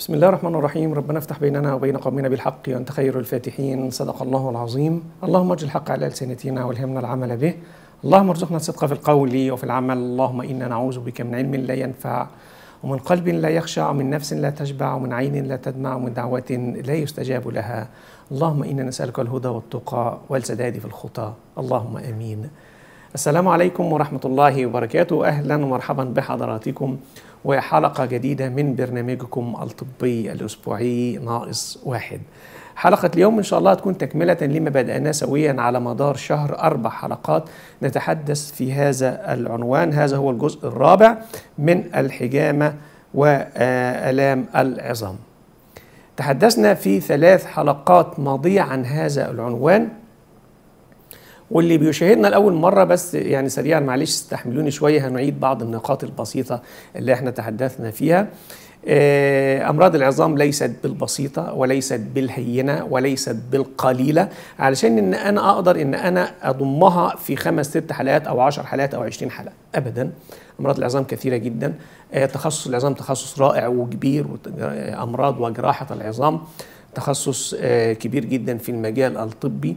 بسم الله الرحمن الرحيم ربنا افتح بيننا وبين قومنا بالحق وانت خير الفاتحين صدق الله العظيم اللهم اجعل الحق على السنتنا والهمنا العمل به اللهم ارزقنا الصدق في القول وفي العمل اللهم انا نعوذ بك من علم لا ينفع ومن قلب لا يخشع ومن نفس لا تشبع ومن عين لا تدمع ومن دعوة لا يستجاب لها اللهم إنا نسألك الهدى والتقى والسداد في الخطى اللهم آمين السلام عليكم ورحمة الله وبركاته أهلا ومرحبا بحضراتكم وحلقة جديدة من برنامجكم الطبي الأسبوعي ناقص واحد حلقة اليوم إن شاء الله تكون تكملة لما بدأناه سويا على مدار شهر أربع حلقات نتحدث في هذا العنوان هذا هو الجزء الرابع من الحجامة وآلام العظام تحدثنا في ثلاث حلقات ماضية عن هذا العنوان واللي بيشاهدنا لأول مرة بس يعني سريعا معلش استحملوني شوية هنعيد بعض النقاط البسيطة اللي احنا تحدثنا فيها أمراض العظام ليست بالبسيطة وليست بالهينة وليست بالقليلة علشان إن أنا أقدر إن أنا أضمها في خمس ست حلقات أو عشر حلقات أو عشرين حلقة أبدا أمراض العظام كثيرة جدا تخصص العظام تخصص رائع وكبير أمراض وجراحة العظام تخصص كبير جدا في المجال الطبي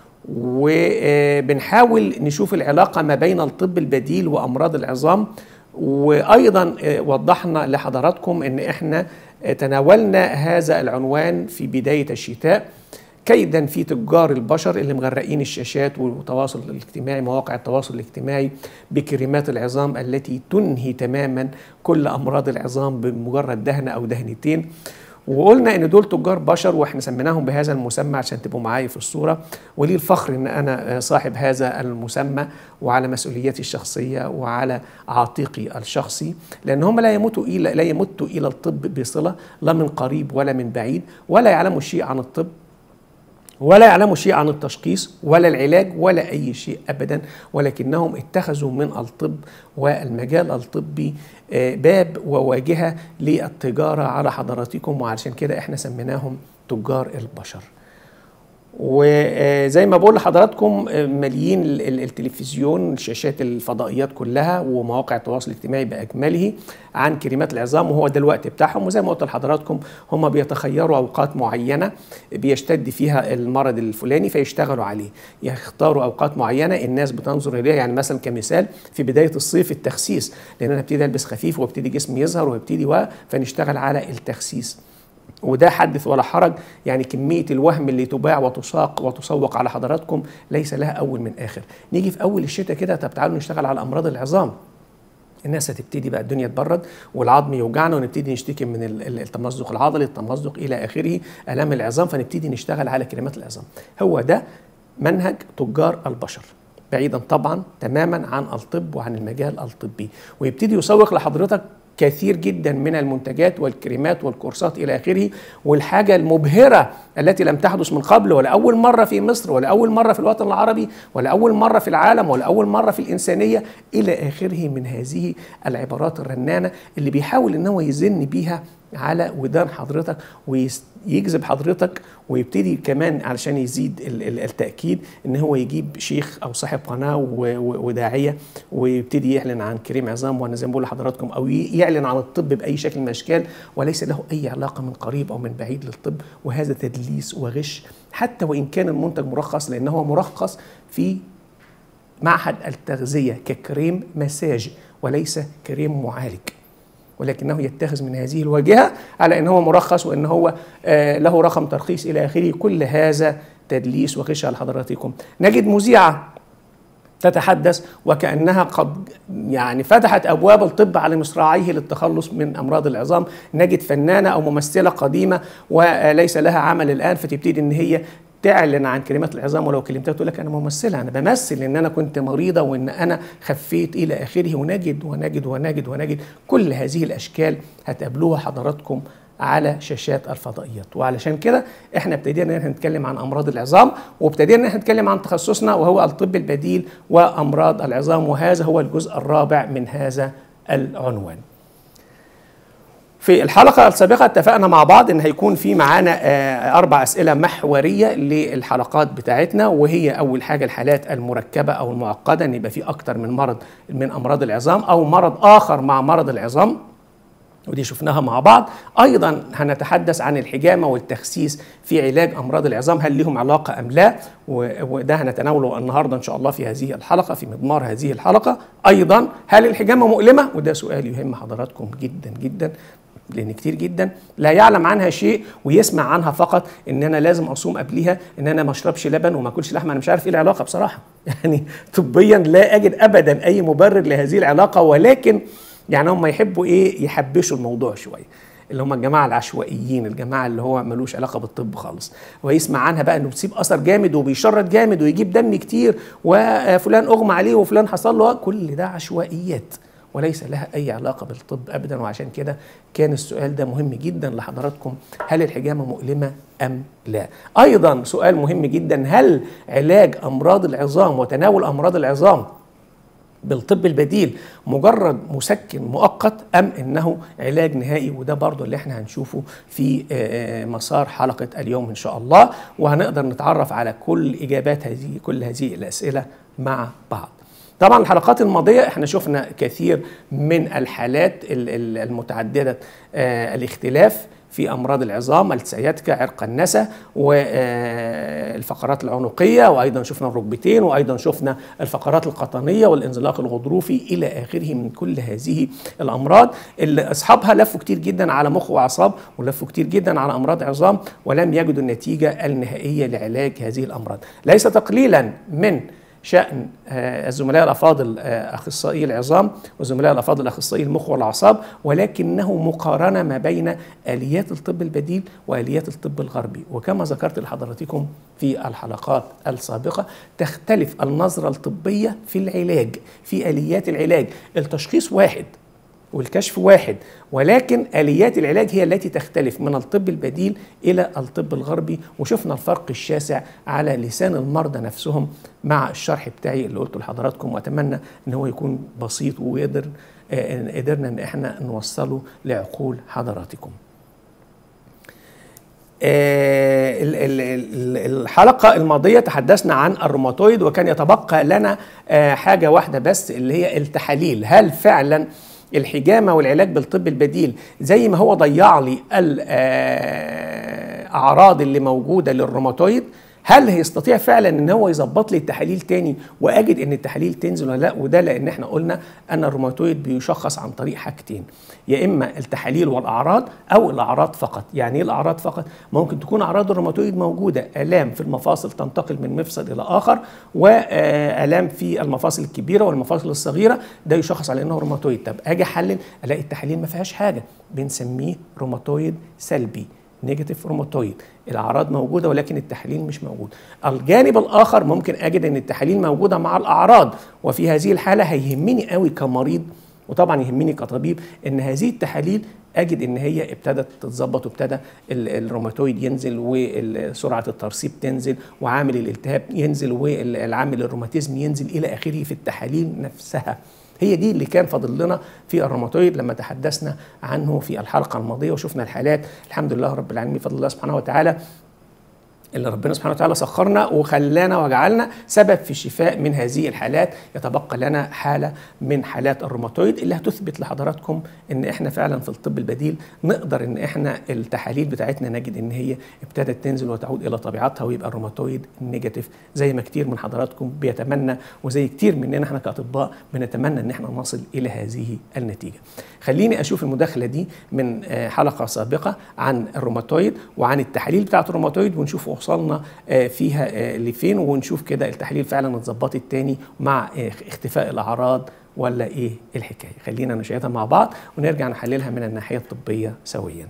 وبنحاول نشوف العلاقة ما بين الطب البديل وأمراض العظام وايضا وضحنا لحضراتكم ان احنا تناولنا هذا العنوان في بدايه الشتاء كيدا في تجار البشر اللي مغرقين الشاشات والتواصل الاجتماعي مواقع التواصل الاجتماعي بكريمات العظام التي تنهي تماما كل امراض العظام بمجرد دهنه او دهنتين وقلنا ان دول تجار بشر واحنا سميناهم بهذا المسمى عشان تبقوا معايا في الصوره ولي الفخر ان انا صاحب هذا المسمى وعلى مسؤوليتي الشخصيه وعلى عاتقي الشخصي لان هم لا يموتوا الى لا يمتوا الى الطب بصله لا من قريب ولا من بعيد ولا يعلموا شيء عن الطب ولا يعلموا شيء عن التشخيص ولا العلاج ولا اي شيء ابدا ولكنهم اتخذوا من الطب والمجال الطبي باب وواجهه للتجاره على حضراتكم وعشان كده احنا سميناهم تجار البشر. وزي ما بقول لحضراتكم مليين التلفزيون الشاشات الفضائيات كلها ومواقع التواصل الاجتماعي باكمله عن كريمات العظام وهو ده الوقت بتاعهم وزي ما قلت لحضراتكم هم بيتخيروا اوقات معينه بيشتد فيها المرض الفلاني فيشتغلوا عليه يختاروا اوقات معينه الناس بتنظر اليها يعني مثلا كمثال في بدايه الصيف التخسيس لان انا ابتدي البس خفيف وابتدي جسمي يظهر وابتدي و فنشتغل على التخسيس وده حدث ولا حرج يعني كمية الوهم اللي تباع وتساق وتسوق على حضراتكم ليس لها أول من آخر نيجي في أول الشتاء كده طب تعالوا نشتغل على أمراض العظام الناس هتبتدي بقى الدنيا تبرد والعظم يوجعنا ونبتدي نشتكي من التمزق العضلي التمزق الى اخره الام العظام فنبتدي نشتغل على كريمات العظام هو ده منهج تجار البشر بعيدا طبعا تماما عن الطب وعن المجال الطبي ويبتدي يسوق لحضرتك كثير جدا من المنتجات والكريمات والكورسات الى اخره والحاجه المبهره التي لم تحدث من قبل ولا اول مره في مصر ولا اول مره في الوطن العربي ولا اول مره في العالم ولا اول مره في الانسانيه الى اخره من هذه العبارات الرنانه اللي بيحاول ان هو يزن بيها على ودان حضرتك ويجذب حضرتك ويبتدي كمان علشان يزيد التاكيد ان هو يجيب شيخ او صاحب قناه وداعيه ويبتدي يعلن عن كريم عظام وانا زي ما بقول لحضراتكم او يعلن عن الطب باي شكل من الاشكال وليس له اي علاقه من قريب او من بعيد للطب وهذا تدليس وغش حتى وان كان المنتج مرخص لانه هو مرخص في معهد التغذيه ككريم مساج وليس كريم معالج ولكنه يتخذ من هذه الواجهه على ان هو مرخص وان هو آه له رقم ترخيص الى اخره كل هذا تدليس وغش على حضراتكم نجد مذيعه تتحدث وكانها قد يعني فتحت ابواب الطب على مصراعيه للتخلص من امراض العظام نجد فنانه او ممثله قديمه وليس لها عمل الان فتبتدي ان هي تعلن عن كلمات العظام ولو كلمتها تقول لك انا ممثله انا بمثل ان انا كنت مريضه وان انا خفيت الى اخره ونجد ونجد ونجد ونجد كل هذه الاشكال هتقابلوها حضراتكم على شاشات الفضائيات وعلشان كده احنا ابتدينا ان احنا نتكلم عن امراض العظام وابتدينا ان احنا نتكلم عن تخصصنا وهو الطب البديل وامراض العظام وهذا هو الجزء الرابع من هذا العنوان في الحلقة السابقة اتفقنا مع بعض ان هيكون في معانا اربع اسئلة محورية للحلقات بتاعتنا وهي اول حاجة الحالات المركبة او المعقدة ان يبقى في اكتر من مرض من امراض العظام او مرض اخر مع مرض العظام ودي شفناها مع بعض ايضا هنتحدث عن الحجامه والتخسيس في علاج امراض العظام هل لهم علاقه ام لا وده هنتناوله النهارده ان شاء الله في هذه الحلقه في مضمار هذه الحلقه ايضا هل الحجامه مؤلمه وده سؤال يهم حضراتكم جدا جدا لان كتير جدا لا يعلم عنها شيء ويسمع عنها فقط ان انا لازم اصوم قبلها ان انا ما اشربش لبن وما اكلش لحمه انا مش عارف ايه العلاقه بصراحه يعني طبيا لا اجد ابدا اي مبرر لهذه العلاقه ولكن يعني هم يحبوا ايه يحبشوا الموضوع شويه اللي هم الجماعه العشوائيين الجماعه اللي هو ملوش علاقه بالطب خالص ويسمع عنها بقى انه بتسيب اثر جامد وبيشرد جامد ويجيب دم كتير وفلان اغمى عليه وفلان حصل له كل ده عشوائيات وليس لها اي علاقه بالطب ابدا وعشان كده كان السؤال ده مهم جدا لحضراتكم هل الحجامه مؤلمه ام لا ايضا سؤال مهم جدا هل علاج امراض العظام وتناول امراض العظام بالطب البديل مجرد مسكن مؤقت ام انه علاج نهائي وده برضو اللي احنا هنشوفه في مسار حلقه اليوم ان شاء الله وهنقدر نتعرف على كل اجابات هذه كل هذه الاسئله مع بعض طبعا الحلقات الماضيه احنا شفنا كثير من الحالات المتعدده الاختلاف في امراض العظام السياتيكا عرق النسا والفقرات العنقيه وايضا شفنا الركبتين وايضا شفنا الفقرات القطنيه والانزلاق الغضروفي الى اخره من كل هذه الامراض اللي اصحابها لفوا كتير جدا على مخ واعصاب ولفوا كتير جدا على امراض عظام ولم يجدوا النتيجه النهائيه لعلاج هذه الامراض ليس تقليلا من شأن الزملاء الأفاضل أخصائي العظام والزملاء الأفاضل أخصائي المخ والأعصاب ولكنه مقارنة ما بين آليات الطب البديل وآليات الطب الغربي وكما ذكرت لحضراتكم في الحلقات السابقة تختلف النظرة الطبية في العلاج في آليات العلاج التشخيص واحد والكشف واحد ولكن اليات العلاج هي التي تختلف من الطب البديل الى الطب الغربي وشفنا الفرق الشاسع على لسان المرضى نفسهم مع الشرح بتاعي اللي قلته لحضراتكم واتمنى ان هو يكون بسيط ويقدر قدرنا ان احنا نوصله لعقول حضراتكم. الحلقة الماضية تحدثنا عن الروماتويد وكان يتبقى لنا حاجة واحدة بس اللي هي التحاليل هل فعلا الحجامه والعلاج بالطب البديل زي ما هو ضيع لي الاعراض اللي موجوده للروماتويد هل هيستطيع فعلا ان هو يظبط لي التحاليل تاني واجد ان التحاليل تنزل ولا لا وده لان احنا قلنا ان الروماتويد بيشخص عن طريق حاجتين يا اما التحاليل والاعراض او الاعراض فقط يعني ايه الاعراض فقط ممكن تكون اعراض الروماتويد موجوده الام في المفاصل تنتقل من مفصل الى اخر والام في المفاصل الكبيره والمفاصل الصغيره ده يشخص على انه روماتويد طب اجي احلل الاقي التحاليل ما فيهاش حاجه بنسميه روماتويد سلبي نيجاتيف روماتويد الاعراض موجوده ولكن التحاليل مش موجود الجانب الاخر ممكن اجد ان التحاليل موجوده مع الاعراض وفي هذه الحاله هيهمني قوي كمريض وطبعا يهمني كطبيب ان هذه التحاليل اجد ان هي ابتدت تتظبط وابتدى الروماتويد ينزل وسرعه الترسيب تنزل وعامل الالتهاب ينزل والعامل الروماتيزم ينزل الى اخره في التحاليل نفسها هي دي اللي كان فاضل لنا في الروماتويد لما تحدثنا عنه في الحلقه الماضيه وشفنا الحالات الحمد لله رب العالمين بفضل الله سبحانه وتعالى اللي ربنا سبحانه وتعالى سخرنا وخلانا وجعلنا سبب في الشفاء من هذه الحالات يتبقى لنا حالة من حالات الروماتويد اللي هتثبت لحضراتكم ان احنا فعلا في الطب البديل نقدر ان احنا التحاليل بتاعتنا نجد ان هي ابتدت تنزل وتعود الى طبيعتها ويبقى الروماتويد نيجاتيف زي ما كتير من حضراتكم بيتمنى وزي كتير مننا احنا كاطباء بنتمنى ان احنا نصل الى هذه النتيجة خليني اشوف المداخلة دي من حلقة سابقة عن الروماتويد وعن التحاليل بتاعت الروماتويد ونشوف وصلنا فيها لفين ونشوف كده التحاليل فعلا اتظبطت تاني مع اختفاء الاعراض ولا ايه الحكايه خلينا نشاهدها مع بعض ونرجع نحللها من الناحيه الطبيه سويا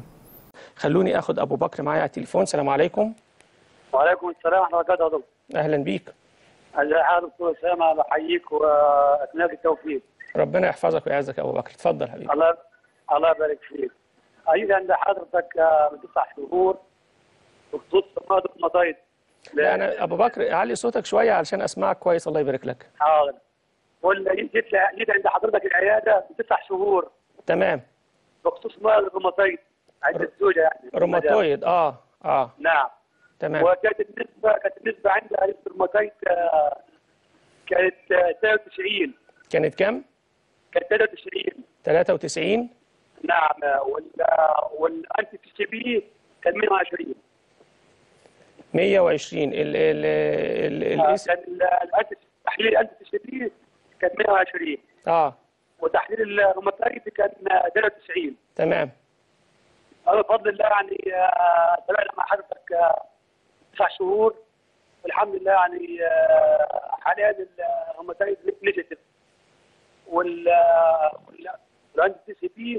خلوني اخد ابو بكر معايا على التليفون السلام عليكم وعليكم السلام ورحمه الله وبركاته اهلا بيك ازي حالك دكتور اسامه بحييك واتمنى التوفيق ربنا يحفظك ويعزك يا ابو بكر اتفضل حبيبي الله الله يبارك فيك اجي عند حضرتك من تسع شهور بخصوص مرض الروماتويد لا انا ابو بكر علي صوتك شويه علشان اسمعك كويس الله يبارك لك حاضر قول جيت جيت عند حضرتك العياده بتسع شهور تمام بخصوص مرض الروماتويد عند الزوجه يعني روماتويد اه اه نعم تمام وكانت النسبه كانت النسبه عندها الروماتويد كانت 93 كانت كام كانت 93 93 نعم وال والانتي تي سي بي كان 120 120 ال ال ال آه، ال كان ال- الانتي تحليل الانتي تي سي بي كان 120 اه وتحليل الروماتايد كان 93 تمام انا بفضل الله يعني آه، تابعنا مع حضرتك آه، تسع شهور والحمد لله يعني آه، حاليا الروماتايد نيجاتيف وال وال- والانتي تي سي بي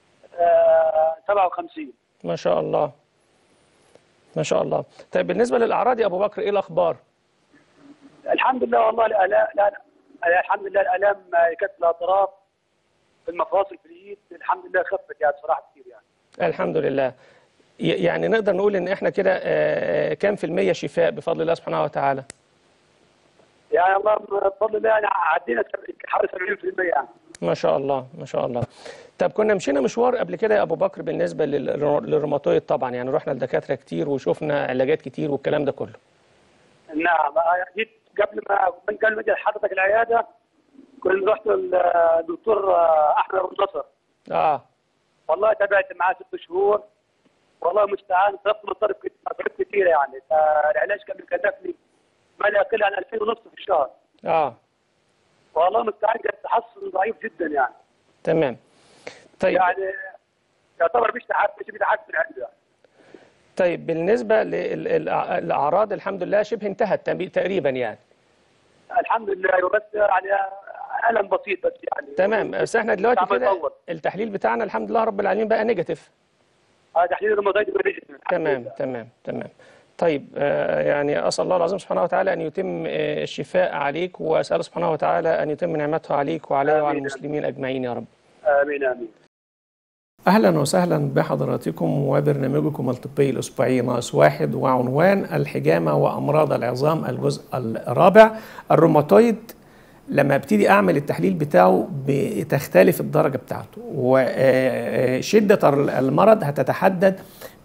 57 ما شاء الله ما شاء الله طيب بالنسبه للاعراض يا ابو بكر ايه الاخبار الحمد لله والله الالام لا لا الحمد لله الالام آه، كانت الاطراف في المفاصل في الايد الحمد لله خفت يعني صراحه كتير يعني الحمد لله ي- يعني نقدر نقول ان احنا كده آه، آه، كام في المية شفاء بفضل الله سبحانه وتعالى يعني الله بفضل الله يعني عدينا حوالي 70% يعني ما شاء الله ما شاء الله طب كنا مشينا مشوار قبل كده يا ابو بكر بالنسبه لل- للروماتويد طبعا يعني رحنا لدكاتره كتير وشفنا علاجات كتير والكلام ده كله نعم آه، جيت قبل ما من قبل ما اجي لحضرتك العياده كنت رحت للدكتور آه، احمد ابو النصر اه والله تابعت معاه ست شهور والله مستعان صرفت مصاريف كت- مصاريف كثيره يعني فالعلاج كان مكلفني ما لا يقل عن 2000 ونص في الشهر اه والله مستعان كان تحسن ضعيف جدا يعني تمام طيب يعني يعتبر مش تحسن مش بيتحسن عنده يعني. طيب بالنسبه للاعراض الحمد لله شبه انتهت تم- تقريبا يعني الحمد لله بس يعني الم بسيط بس يعني تمام بس احنا دلوقتي عمال كده يطول. التحليل بتاعنا الحمد لله رب العالمين بقى نيجاتيف هذا تحليل الروماتويد والرجل الحمد تمام لله. تمام تمام طيب آه، يعني اسال الله العظيم سبحانه وتعالى ان يتم آه، الشفاء عليك واساله سبحانه وتعالى ان يتم نعمته عليك وعلي وعلى آمين. المسلمين اجمعين يا رب امين امين أهلا وسهلا بحضراتكم وبرنامجكم الطبي الأسبوعي ناقص واحد وعنوان الحجامة وأمراض العظام الجزء الرابع الروماتويد لما ابتدي أعمل التحليل بتاعه بتختلف الدرجة بتاعته وشدة المرض هتتحدد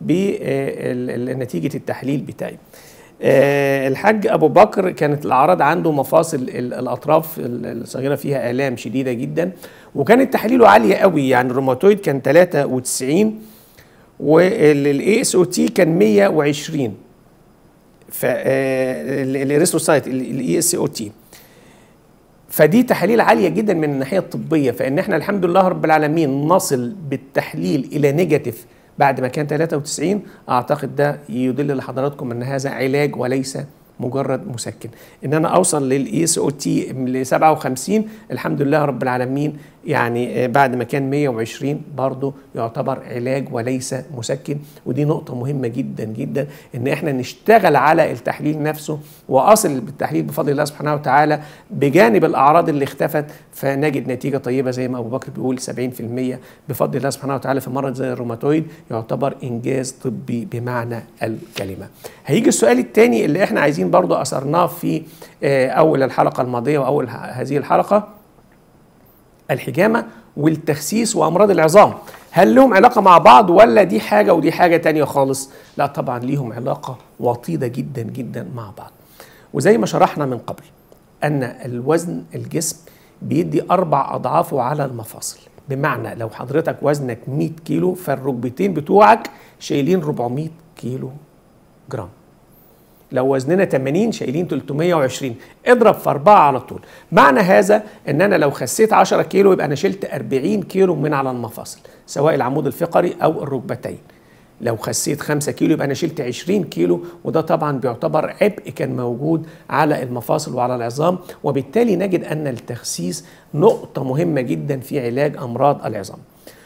بنتيجة التحليل بتاعي آه، الحاج ابو بكر كانت الاعراض عنده مفاصل ال- الاطراف الصغيره فيها الام شديده جدا وكانت تحاليله عاليه قوي يعني الروماتويد كان 93 والاي اس او تي كان 120 فالريستوسايت الاي اس او تي فدي تحاليل عاليه جدا من الناحيه الطبيه فان احنا الحمد لله رب العالمين نصل بالتحليل الى نيجاتيف بعد ما كان 93 اعتقد ده يدل لحضراتكم ان هذا علاج وليس مجرد مسكن ان انا اوصل للاي اس او تي ل 57 الحمد لله رب العالمين يعني آه، بعد ما كان 120 برضه يعتبر علاج وليس مسكن ودي نقطه مهمه جدا جدا ان احنا نشتغل على التحليل نفسه واصل بالتحليل بفضل الله سبحانه وتعالى بجانب الاعراض اللي اختفت فنجد نتيجه طيبه زي ما ابو بكر بيقول 70% بفضل الله سبحانه وتعالى في مرض زي الروماتويد يعتبر انجاز طبي بمعنى الكلمه. هيجي السؤال الثاني اللي احنا عايزين برضو اثرناه في آه، اول الحلقه الماضيه واول ه- هذه الحلقه الحجامه والتخسيس وامراض العظام هل لهم علاقه مع بعض ولا دي حاجه ودي حاجه تانية خالص لا طبعا ليهم علاقه وطيده جدا جدا مع بعض وزي ما شرحنا من قبل ان الوزن الجسم بيدي اربع اضعافه على المفاصل بمعنى لو حضرتك وزنك 100 كيلو فالركبتين بتوعك شايلين 400 كيلو جرام لو وزننا 80 شايلين 320 اضرب في أربعة على طول معنى هذا ان انا لو خسيت 10 كيلو يبقى انا شلت 40 كيلو من على المفاصل سواء العمود الفقري او الركبتين لو خسيت 5 كيلو يبقى انا شلت 20 كيلو وده طبعا بيعتبر عبء كان موجود على المفاصل وعلى العظام وبالتالي نجد ان التخسيس نقطة مهمة جدا في علاج امراض العظام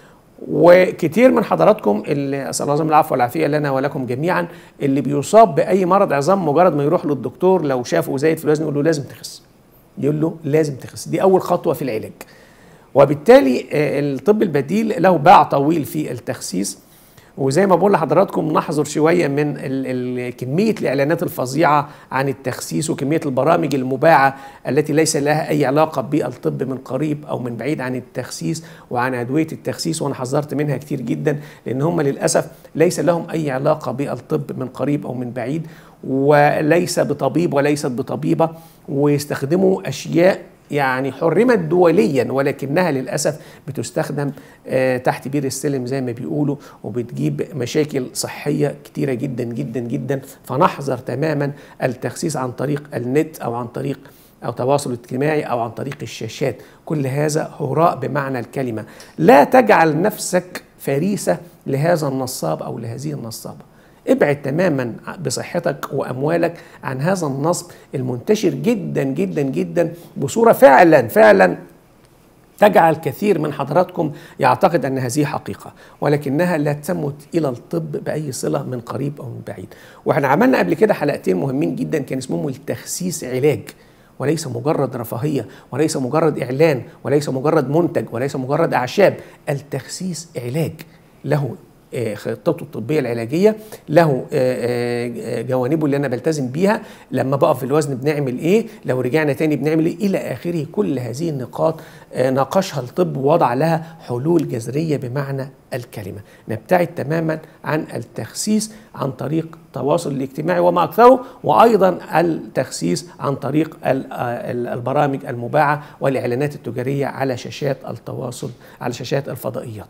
وكتير من حضراتكم اللي اسال الله العفو والعافيه لنا ولكم جميعا اللي بيصاب باي مرض عظام مجرد ما يروح للدكتور لو شافه زايد في الوزن يقول له لازم تخس يقول له لازم تخس دي اول خطوه في العلاج وبالتالي آه، الطب البديل له باع طويل في التخسيس وزي ما بقول لحضراتكم نحذر شويه من ال ال كميه الاعلانات الفظيعه عن التخسيس وكميه البرامج المباعه التي ليس لها اي علاقه بالطب من قريب او من بعيد عن التخسيس وعن ادويه التخسيس وانا حذرت منها كتير جدا لان هم للاسف ليس لهم اي علاقه بالطب من قريب او من بعيد وليس بطبيب وليست بطبيبه ويستخدموا اشياء يعني حرمت دوليا ولكنها للاسف بتستخدم آه، تحت بير السلم زي ما بيقولوا وبتجيب مشاكل صحيه كتيره جدا جدا جدا فنحذر تماما التخسيس عن طريق النت او عن طريق او تواصل اجتماعي او عن طريق الشاشات كل هذا هراء بمعنى الكلمه لا تجعل نفسك فريسه لهذا النصاب او لهذه النصابه ابعد تماما بصحتك واموالك عن هذا النصب المنتشر جدا جدا جدا بصوره فعلا فعلا تجعل كثير من حضراتكم يعتقد ان هذه حقيقه ولكنها لا تمت الى الطب باي صله من قريب او من بعيد واحنا عملنا قبل كده حلقتين مهمين جدا كان اسمهم التخسيس علاج وليس مجرد رفاهيه وليس مجرد اعلان وليس مجرد منتج وليس مجرد اعشاب التخسيس علاج له آه، خطته الطبيه العلاجيه له آه، آه، جوانبه اللي انا بلتزم بيها لما بقف في الوزن بنعمل ايه لو رجعنا تاني بنعمل ايه الى اخره كل هذه النقاط ناقشها الطب ووضع لها حلول جذريه بمعنى الكلمه نبتعد تماما عن التخسيس عن طريق التواصل الاجتماعي وما اكثره وايضا التخسيس عن طريق ال- ال- البرامج المباعه والاعلانات التجاريه على شاشات التواصل على شاشات الفضائيات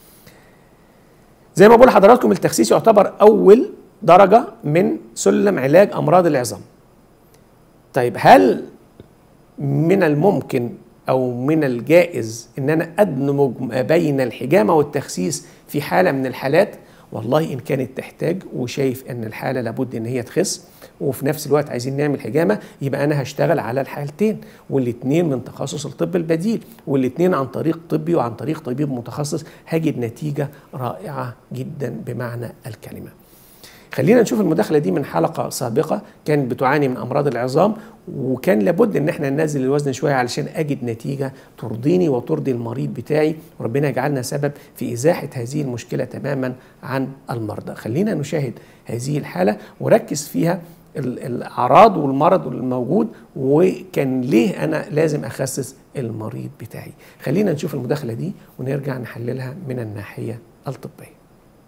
زي ما بقول لحضراتكم التخسيس يعتبر اول درجه من سلم علاج امراض العظام طيب هل من الممكن او من الجائز ان انا ادمج ما بين الحجامه والتخسيس في حاله من الحالات والله ان كانت تحتاج وشايف ان الحاله لابد ان هي تخس وفي نفس الوقت عايزين نعمل حجامه يبقى انا هشتغل على الحالتين والاثنين من تخصص الطب البديل والاثنين عن طريق طبي وعن طريق طبيب متخصص هجد نتيجه رائعه جدا بمعنى الكلمه. خلينا نشوف المداخله دي من حلقه سابقه كانت بتعاني من امراض العظام وكان لابد ان احنا ننزل الوزن شويه علشان اجد نتيجه ترضيني وترضي المريض بتاعي وربنا يجعلنا سبب في ازاحه هذه المشكله تماما عن المرضى خلينا نشاهد هذه الحاله وركز فيها ال- الاعراض والمرض الموجود وكان ليه انا لازم اخسس المريض بتاعي خلينا نشوف المداخله دي ونرجع نحللها من الناحيه الطبيه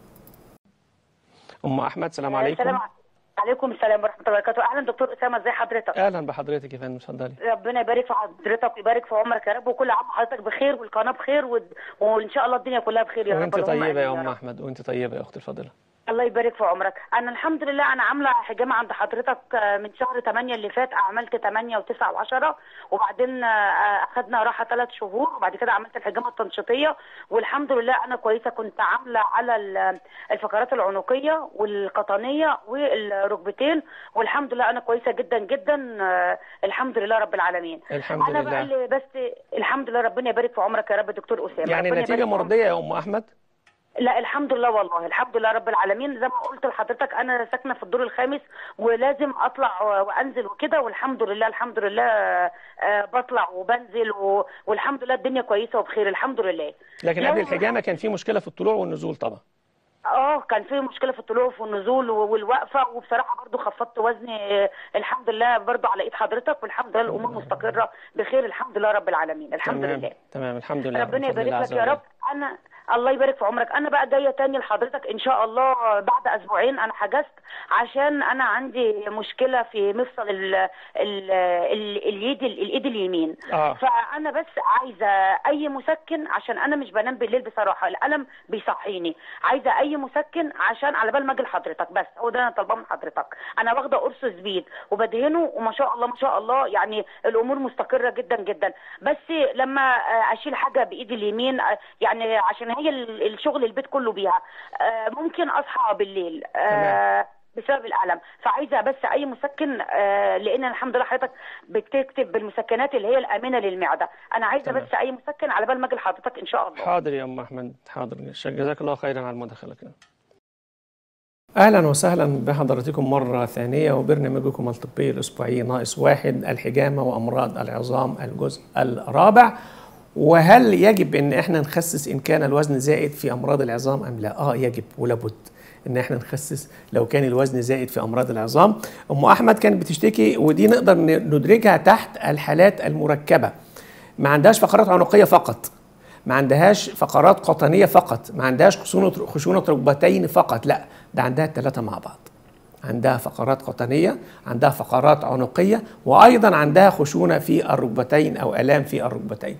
ام احمد سلام عليكم السلام عليكم السلام ورحمه الله وبركاته اهلا دكتور اسامه ازي حضرتك اهلا بحضرتك يا فندم اتفضلي ربنا يبارك في حضرتك ويبارك في عمرك يا رب وكل عام وحضرتك بخير والقناه بخير و... وان شاء الله الدنيا كلها بخير يا رب وانت اللهم طيبه يا آمين ام رب. احمد وانت طيبه يا اختي الفاضله الله يبارك في عمرك انا الحمد لله انا عامله حجامه عند حضرتك آه، من شهر 8 اللي فات عملت 8 و9 و10 وبعدين آه، اخدنا راحه ثلاث شهور وبعد كده عملت الحجامه التنشيطيه والحمد لله انا كويسه كنت عامله على ال- الفقرات العنقيه والقطنيه والركبتين والحمد لله انا كويسه جدا جدا آه، الحمد لله رب العالمين الحمد انا بقى لله اللي بس الحمد لله ربنا يبارك في عمرك يا رب دكتور اسامه يعني ربنا نتيجه يبارك في عمرك. مرضيه يا ام احمد لا الحمد لله والله الحمد لله رب العالمين زي ما قلت لحضرتك انا ساكنه في الدور الخامس ولازم اطلع و- وانزل وكده والحمد لله الحمد لله آه، بطلع وبنزل و... والحمد لله الدنيا كويسه وبخير الحمد لله لكن لو- قبل الحجامه كان في مشكله في الطلوع والنزول طبعا اه كان في مشكله في الطلوع وفي النزول و- والوقفه وبصراحه برضو خفضت وزني آه، الحمد لله برضو على ايد حضرتك والحمد لله الامور مستقره بخير الحمد لله رب العالمين الحمد تمام لله تمام الحمد لله ربنا بفضل الله يبارك عز لك يا وجل. رب انا الله يبارك في عمرك انا بقى جايه تاني لحضرتك ان شاء الله بعد اسبوعين انا حجزت عشان انا عندي مشكله في مفصل ال ال ال اليد الايد اليمين اه فانا بس عايزه اي مسكن عشان انا مش بنام بالليل بصراحه الالم بيصحيني عايزه اي مسكن عشان على بال ما اجي لحضرتك بس هو ده انا طالباه من حضرتك انا واخده قرص زبيد وبدهنه وما شاء الله ما شاء الله يعني الامور مستقره جدا جدا بس لما آه، اشيل حاجه بايدي اليمين آه، يعني عشان هي ال- الشغل البيت كله بيها آه، ممكن اصحى بالليل آه، بسبب الالم فعايزه بس اي مسكن آه، لان الحمد لله حضرتك بتكتب بالمسكنات اللي هي الامنه للمعده انا عايزه تمام. بس اي مسكن على بال ما اجي لحضرتك ان شاء الله حاضر يا ام احمد حاضر جزاك الله خيرا على المداخله كده اهلا وسهلا بحضراتكم مره ثانيه وبرنامجكم الطبي الاسبوعي ناقص واحد الحجامه وامراض العظام الجزء الرابع وهل يجب ان احنا نخسس ان كان الوزن زائد في امراض العظام ام لا؟ اه يجب ولابد ان احنا نخسس لو كان الوزن زائد في امراض العظام. ام احمد كانت بتشتكي ودي نقدر ندرجها تحت الحالات المركبه. ما عندهاش فقرات عنقيه فقط. ما عندهاش فقرات قطنيه فقط، ما عندهاش خشونه خشونه ركبتين فقط، لا ده عندها الثلاثه مع بعض. عندها فقرات قطنيه عندها فقرات عنقيه وايضا عندها خشونه في الركبتين او الام في الركبتين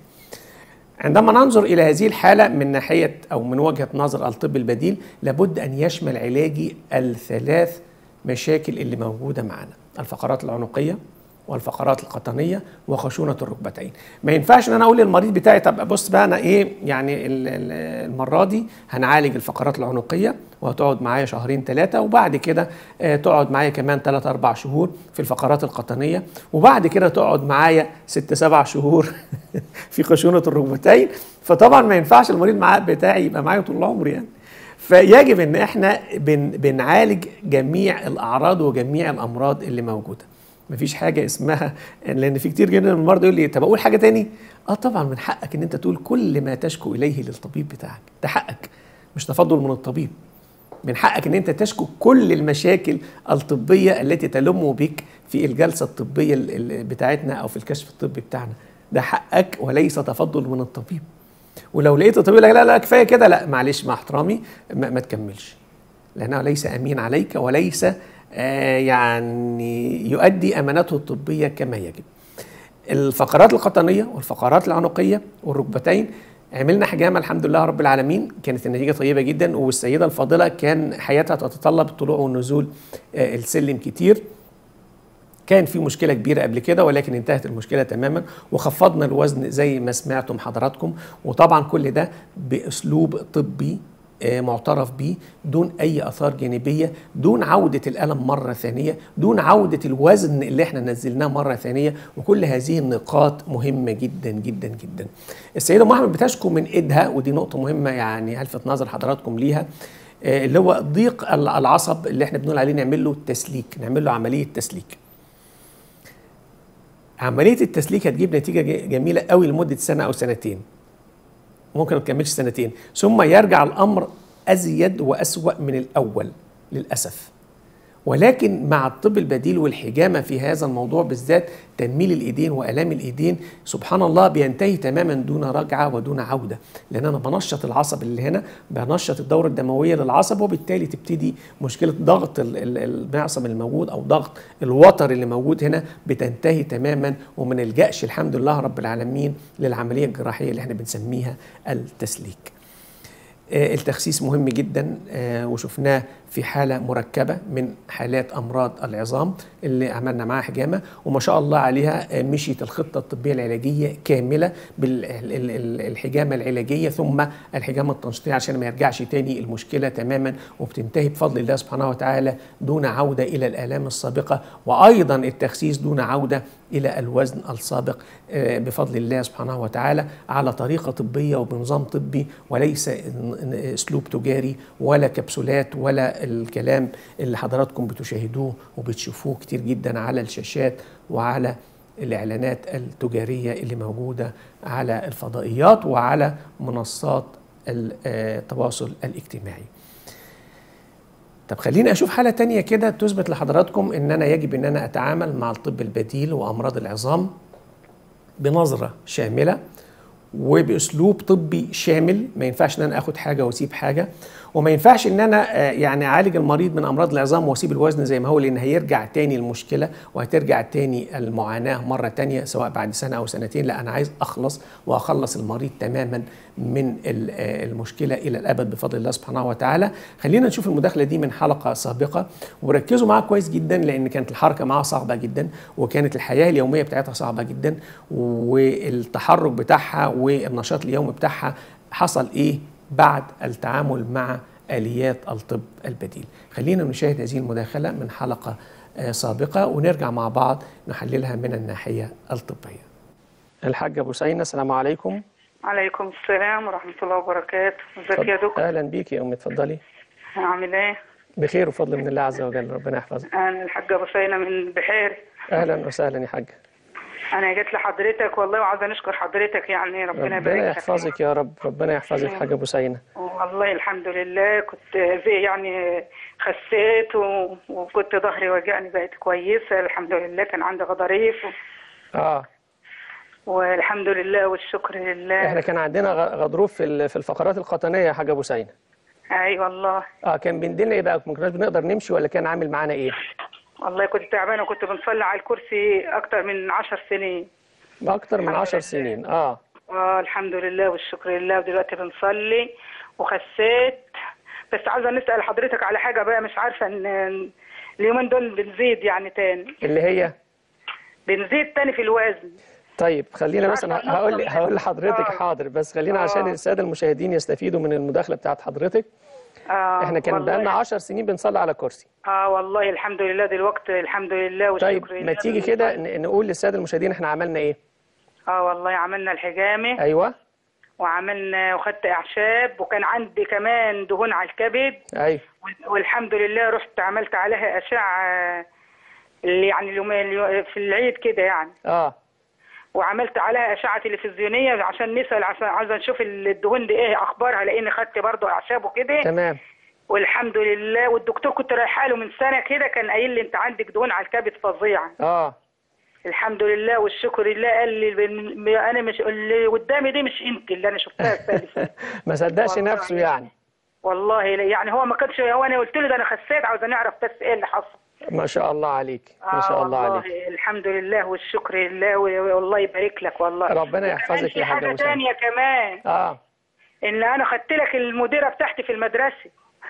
عندما ننظر الى هذه الحاله من ناحيه او من وجهه نظر الطب البديل لابد ان يشمل علاجي الثلاث مشاكل اللي موجوده معنا الفقرات العنقيه والفقرات القطنيه وخشونه الركبتين ما ينفعش ان انا اقول للمريض بتاعي طب بص بقى انا ايه يعني ال- ال- المره دي هنعالج الفقرات العنقيه وهتقعد معايا شهرين ثلاثه وبعد كده آه، تقعد معايا كمان ثلاث اربع شهور في الفقرات القطنيه وبعد كده تقعد معايا ست سبع شهور في خشونه الركبتين فطبعا ما ينفعش المريض معاه بتاعي يبقى معايا طول العمر يعني فيجب ان احنا بن بنعالج جميع الاعراض وجميع الامراض اللي موجوده مفيش حاجه اسمها لان في كتير جدا من المرضى يقول لي طب اقول حاجه تاني اه طبعا من حقك ان انت تقول كل ما تشكو اليه للطبيب بتاعك ده حقك مش تفضل من الطبيب من حقك ان انت تشكو كل المشاكل الطبيه التي تلم بك في الجلسه الطبيه ال- ال- بتاعتنا او في الكشف الطبي بتاعنا ده حقك وليس تفضل من الطبيب ولو لقيت الطبيب يقول لك لا لا كفايه كده لا معلش مع احترامي ما, ما تكملش لانه ليس امين عليك وليس آه يعني يؤدي امانته الطبيه كما يجب الفقرات القطنيه والفقرات العنقيه والركبتين عملنا حجامه الحمد لله رب العالمين كانت النتيجه طيبه جدا والسيده الفاضله كان حياتها تتطلب الطلوع والنزول آه السلم كتير كان في مشكلة كبيرة قبل كده ولكن انتهت المشكلة تماما وخفضنا الوزن زي ما سمعتم حضراتكم وطبعا كل ده بأسلوب طبي آه، معترف به دون أي آثار جانبية دون عودة الألم مرة ثانية دون عودة الوزن اللي احنا نزلناه مرة ثانية وكل هذه النقاط مهمة جدا جدا جدا السيدة أم أحمد بتشكو من إيدها ودي نقطة مهمة يعني هلفت نظر حضراتكم ليها آه، اللي هو ضيق العصب اللي احنا بنقول عليه نعمل له تسليك نعمل له عملية تسليك عمليه التسليك هتجيب نتيجه ج- جميله قوي لمده سنه او سنتين ممكن ما تكملش سنتين ثم يرجع الامر ازيد واسوا من الاول للاسف ولكن مع الطب البديل والحجامه في هذا الموضوع بالذات تنميل الايدين والام الايدين سبحان الله بينتهي تماما دون رجعه ودون عوده لان انا بنشط العصب اللي هنا بنشط الدوره الدمويه للعصب وبالتالي تبتدي مشكله ضغط ال- ال- المعصم الموجود او ضغط الوتر اللي موجود هنا بتنتهي تماما وما نلجاش الحمد لله رب العالمين للعمليه الجراحيه اللي احنا بنسميها التسليك. آه، التخسيس مهم جدا آه، وشفناه في حالة مركبة من حالات أمراض العظام اللي عملنا معاها حجامة وما شاء الله عليها آه، مشيت الخطة الطبية العلاجية كاملة بالحجامة العلاجية ثم الحجامة التنشيطية عشان ما يرجعش تاني المشكلة تماما وبتنتهي بفضل الله سبحانه وتعالى دون عودة إلى الآلام السابقة وأيضا التخسيس دون عودة إلى الوزن السابق آه، بفضل الله سبحانه وتعالى على طريقة طبية وبنظام طبي وليس أسلوب تجاري ولا كبسولات ولا الكلام اللي حضراتكم بتشاهدوه وبتشوفوه كتير جدا على الشاشات وعلى الإعلانات التجارية اللي موجودة على الفضائيات وعلى منصات التواصل الاجتماعي طب خليني اشوف حاله تانية كده تثبت لحضراتكم ان انا يجب ان انا اتعامل مع الطب البديل وامراض العظام بنظره شامله وباسلوب طبي شامل ما ينفعش ان انا اخد حاجه واسيب حاجه وما ينفعش ان انا آه، يعني اعالج المريض من امراض العظام واسيب الوزن زي ما هو لان هيرجع تاني المشكله وهترجع تاني المعاناه مره تانية سواء بعد سنه او سنتين لا انا عايز اخلص واخلص المريض تماما من ال- آه، المشكله الى الابد بفضل الله سبحانه وتعالى خلينا نشوف المداخله دي من حلقه سابقه وركزوا معاها كويس جدا لان كانت الحركه معاها صعبه جدا وكانت الحياه اليوميه بتاعتها صعبه جدا والتحرك بتاعها والنشاط اليومي بتاعها حصل ايه بعد التعامل مع اليات الطب البديل خلينا نشاهد هذه المداخله من حلقه آه، سابقه ونرجع مع بعض نحللها من الناحيه الطبيه الحاج ابو سينا السلام عليكم عليكم السلام ورحمة الله وبركاته ازيك يا دكتور اهلا بيك يا امي اتفضلي عامل ايه بخير وفضل من الله عز وجل ربنا يحفظك انا الحاجة بصينة من بحيري اهلا وسهلا يا حاج انا جيت لحضرتك والله وعاوزة نشكر حضرتك يعني ربنا يبارك ربنا لك يحفظك يا رب ربنا يحفظك حاج ابو سينا والله الحمد لله كنت زي يعني خسيت و... وكنت ظهري وجعني بقت كويسة الحمد لله كان عندي غضاريف و... اه والحمد لله والشكر لله احنا كان عندنا غ- غضروف في ال- في الفقرات القطنيه يا حاج ابو سينا اي والله اه كان بيندلنا ايه بقى ما كناش بنقدر نمشي ولا كان عامل معانا ايه والله كنت تعبانه وكنت بنصلي على الكرسي اكتر من عشر سنين اكتر من عشر سنين اه اه الحمد لله والشكر لله ودلوقتي بنصلي وخسيت بس عاوزه نسال حضرتك على حاجه بقى مش عارفه ان اليومين دول بنزيد يعني تاني اللي هي بنزيد تاني في الوزن طيب خلينا مش بس انا عارفة هقول أنظم هقول لحضرتك آه. حاضر بس خلينا آه. عشان الساده المشاهدين يستفيدوا من المداخله بتاعت حضرتك اه احنا كان والله. بقالنا 10 سنين بنصلي على كرسي اه والله الحمد لله دلوقتي الحمد لله والشكر طيب لله ما تيجي كده ن- نقول للساده المشاهدين احنا عملنا ايه اه والله عملنا الحجامه ايوه وعملنا وخدت اعشاب وكان عندي كمان دهون على الكبد ايوه والحمد لله رحت عملت عليها اشعه اللي يعني اليوم اليوم- في العيد كده يعني اه وعملت عليها اشعه تلفزيونيه عشان نسال عشان عايزه نشوف الدهون دي ايه اخبارها لاني خدت برضه اعشاب وكده تمام والحمد لله والدكتور كنت رايحه له من سنه كده كان قايل لي انت عندك دهون على الكبد فظيعه اه الحمد لله والشكر لله قال لي بن- انا مش اللي قدامي دي مش انت اللي انا شفتها الثالثه ما صدقش والله نفسه يعني والله يعني هو ما كانش هو انا قلت له ده انا خسيت عاوز نعرف بس ايه اللي حصل ما شاء الله عليك ما شاء آه الله والله عليك الحمد لله والشكر لله و- والله يبارك لك والله ربنا وكمان يحفظك في يا حاجة حاجه وسام. ثانيه كمان اه ان انا خدت لك المديره بتاعتي في المدرسه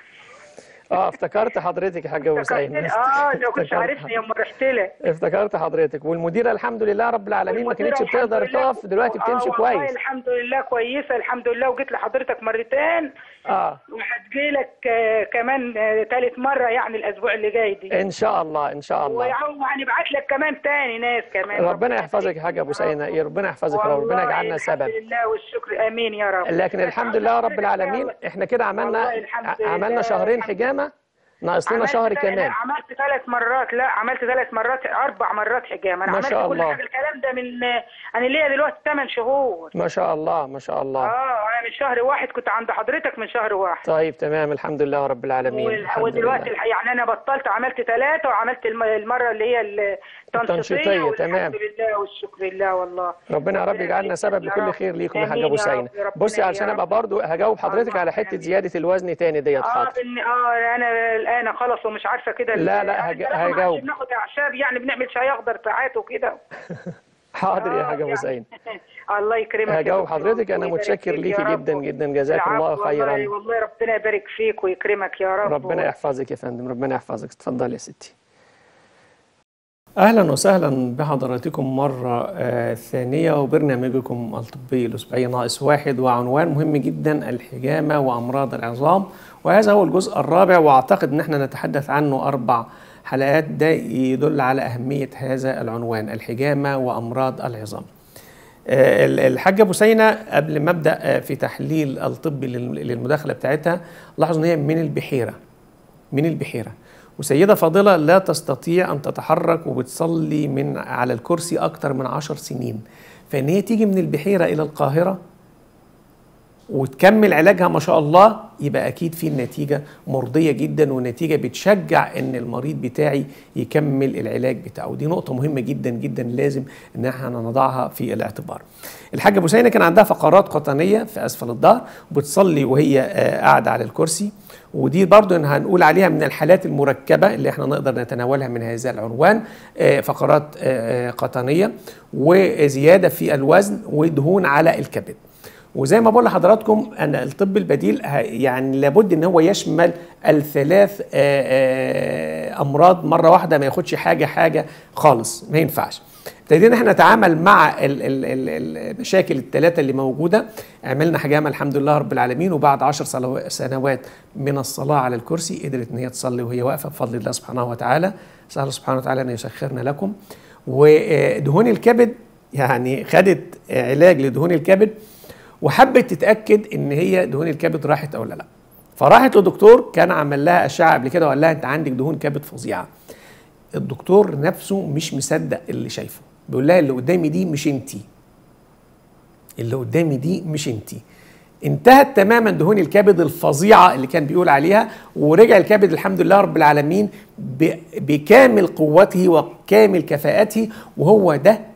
اه افتكرت حضرتك يا حاجه وسام اه لو كنت افتكرت عارفني يوم رحت لك افتكرت حضرتك والمديره الحمد لله رب العالمين ما كانتش والمديرة بتقدر الحمد لله- تقف دلوقتي آه بتمشي والله كويس الحمد لله كويسه الحمد لله وجيت لحضرتك مرتين اه وهتجي لك آه، كمان ثالث مره يعني الاسبوع اللي جاي دي ان شاء الله ان شاء الله وهنبعت لك كمان تاني ناس كمان ربنا يحفظك يا حاجه ابو سينا يا ربنا يحفظك يا رب ربنا والله يجعلنا سبب الحمد لله والشكر امين يا رب لكن الحمد لله رب العالمين احنا كده عملنا والله الحمد لله. عملنا شهرين حجامه ناقص لنا عملت شهر تل- كمان عملت ثلاث مرات لا عملت ثلاث مرات اربع مرات حجامه انا ما عملت شاء كل الله. حاجه الكلام ده من انا ليا دلوقتي 8 شهور ما شاء الله ما شاء الله اه انا من شهر واحد كنت عند حضرتك من شهر واحد طيب تمام الحمد لله رب العالمين وال- الحمد ودلوقتي لله. الح- يعني انا بطلت عملت ثلاثه وعملت الم- المره اللي هي التنشيطيه التنشيطية، تمام. والحمد لله والشكر لله والله ربنا يا رب يجعلنا سبب يا لكل رب. خير ليكم يا آمين حاجه ابو يا سينا رب، ربنا بصي يا علشان رب. ابقى برضو هجاوب حضرتك الله على حته آمين. زياده الوزن تاني ديت اه حاضر بن اه انا الان خلص ومش عارفه كده لا، لا، يعني هج- طالما ما هجاوب. عادش بناخد اعشاب يعني بنعمل شاي اخضر ساعات وكده حاضر يا آه، حاجه ابو يعني. سينا الله يكرمك يا هجاوب دكتور حضرتك انا ويبارك متشكر فيك ليكي يا رب. جدا جدا جزاك الله العفو، والله خيرا والله ربنا يبارك فيك ويكرمك يا رب ربنا يحفظك يا فندم ربنا يحفظك اتفضل يا ستي اهلا وسهلا بحضراتكم مره آه ثانيه وبرنامجكم الطبي الاسبوعي ناقص واحد وعنوان مهم جدا الحجامه وامراض العظام وهذا هو الجزء الرابع واعتقد ان احنا نتحدث عنه اربع حلقات ده يدل على اهميه هذا العنوان الحجامه وامراض العظام. آه، ال- الحاجة بوسينة قبل ما ابدا آه، في تحليل الطبي لل- للمداخلة بتاعتها لاحظوا ان هي من البحيرة من البحيرة وسيدة فاضلة لا تستطيع أن تتحرك وبتصلي من على الكرسي أكتر من عشر سنين فإن هي تيجي من البحيرة إلى القاهرة وتكمل علاجها ما شاء الله يبقى اكيد في النتيجه مرضيه جدا والنتيجه بتشجع ان المريض بتاعي يكمل العلاج بتاعه ودي نقطه مهمه جدا جدا لازم ان احنا نضعها في الاعتبار الحاجه بوسينه كان عندها فقرات قطنيه في اسفل الظهر وبتصلي وهي آه، قاعده على الكرسي ودي برضو إن هنقول عليها من الحالات المركبه اللي احنا نقدر نتناولها من هذا العنوان آه، فقرات آه، آه، قطنيه وزياده في الوزن ودهون على الكبد وزي ما بقول لحضراتكم ان الطب البديل ه- يعني لابد ان هو يشمل الثلاث آه، آه، امراض مره واحده ما ياخدش حاجه حاجه خالص ما ينفعش ابتدينا احنا نتعامل مع ال- ال- ال- المشاكل الثلاثه اللي موجوده عملنا حجامه الحمد لله رب العالمين وبعد عشر صلو- سنوات من الصلاه على الكرسي قدرت ان هي تصلي وهي واقفه بفضل الله سبحانه وتعالى اسال الله سبحانه وتعالى ان يسخرنا لكم ودهون الكبد يعني خدت علاج لدهون الكبد وحبت تتاكد ان هي دهون الكبد راحت او لا لا فراحت لدكتور كان عمل لها اشعه قبل كده وقال لها انت عندك دهون كبد فظيعه الدكتور نفسه مش مصدق اللي شايفه بيقول لها اللي قدامي دي مش انتي اللي قدامي دي مش انتي انتهت تماما دهون الكبد الفظيعه اللي كان بيقول عليها ورجع الكبد الحمد لله رب العالمين ب- بكامل قوته وكامل كفاءته وهو ده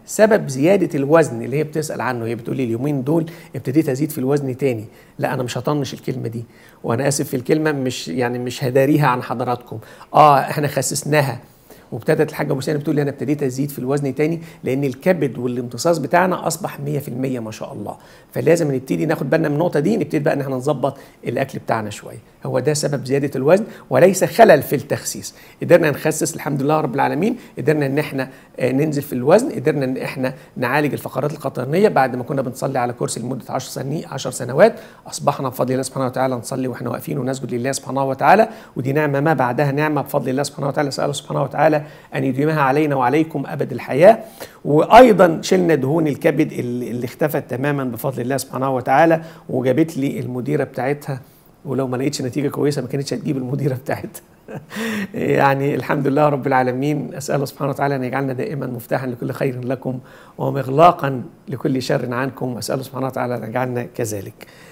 سبب زياده الوزن اللي هي بتسال عنه هي بتقول لي اليومين دول ابتديت ازيد في الوزن تاني لا انا مش هطنش الكلمه دي وانا اسف في الكلمه مش يعني مش هداريها عن حضراتكم اه احنا خسسناها وابتدت الحاجه ابو سنه بتقول لي انا ابتديت ازيد في الوزن تاني لان الكبد والامتصاص بتاعنا اصبح 100% ما شاء الله فلازم نبتدي ناخد بالنا من النقطه دي نبتدي بقى ان احنا نظبط الاكل بتاعنا شويه هو ده سبب زياده الوزن وليس خلل في التخسيس قدرنا نخسس الحمد لله رب العالمين قدرنا ان احنا آه، ننزل في الوزن قدرنا ان احنا نعالج الفقرات القطنيه بعد ما كنا بنصلي على كرسي لمده 10 سنين 10 سنوات اصبحنا بفضل الله سبحانه وتعالى نصلي واحنا واقفين ونسجد لله سبحانه وتعالى ودي نعمه ما بعدها نعمه بفضل الله سبحانه وتعالى اساله سبحانه وتعالى ان يديمها علينا وعليكم ابد الحياه وايضا شلنا دهون الكبد اللي اللي اختفت تماما بفضل الله سبحانه وتعالى وجابت لي المديره بتاعتها ولو ما لقيتش نتيجه كويسه ما كانتش هتجيب المديره بتاعتها يعني الحمد لله رب العالمين اساله سبحانه وتعالى ان يجعلنا دائما مفتاحا لكل خير لكم ومغلاقا لكل شر عنكم اساله سبحانه وتعالى ان يجعلنا كذلك